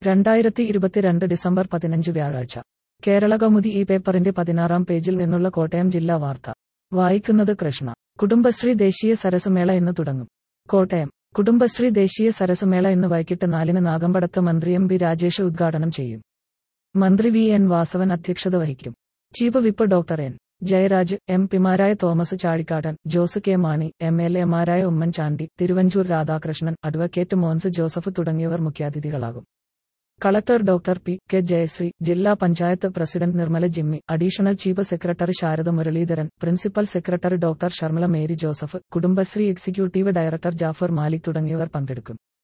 രണ്ടായിരത്തി ഇരുപത്തിരണ്ട് ഡിസംബർ പതിനഞ്ച് വ്യാഴാഴ്ച കേരള കൗമുദി ഈ പേപ്പറിന്റെ പതിനാറാം പേജിൽ നിന്നുള്ള കോട്ടയം ജില്ലാ വാർത്ത വായിക്കുന്നത് കൃഷ്ണ കുടുംബശ്രീ ദേശീയ സരസമേള ഇന്ന് തുടങ്ങും കോട്ടയം കുടുംബശ്രീ ദേശീയ സരസമേള ഇന്ന് വൈകിട്ട് നാലിന് നാഗമ്പടത്ത് മന്ത്രി എം ബി രാജേഷ് ഉദ്ഘാടനം ചെയ്യും മന്ത്രി വി എൻ വാസവൻ അധ്യക്ഷത വഹിക്കും chief whip doctor N Jayaraj M പിമാരായ Thomas Chazhikadan Jose K Mani M L എമാരായ ഉമ്മൻചാണ്ടി തിരുവഞ്ചൂർ രാധാകൃഷ്ണൻ അഡ്വക്കേറ്റ് മോൻസ് ജോസഫ് തുടങ്ങിയവർ മുഖ്യാതിഥികളാകും collector doctor P K Jayashree ജില്ലാ panchayat president Nirmala Jimmy additional chief secretary Sharada Muraleedharan principal secretary doctor Sharmila Mary Joseph Kudumbashree executive director Jafar Malik തുടങ്ങിയവർ പങ്കെടുക്കും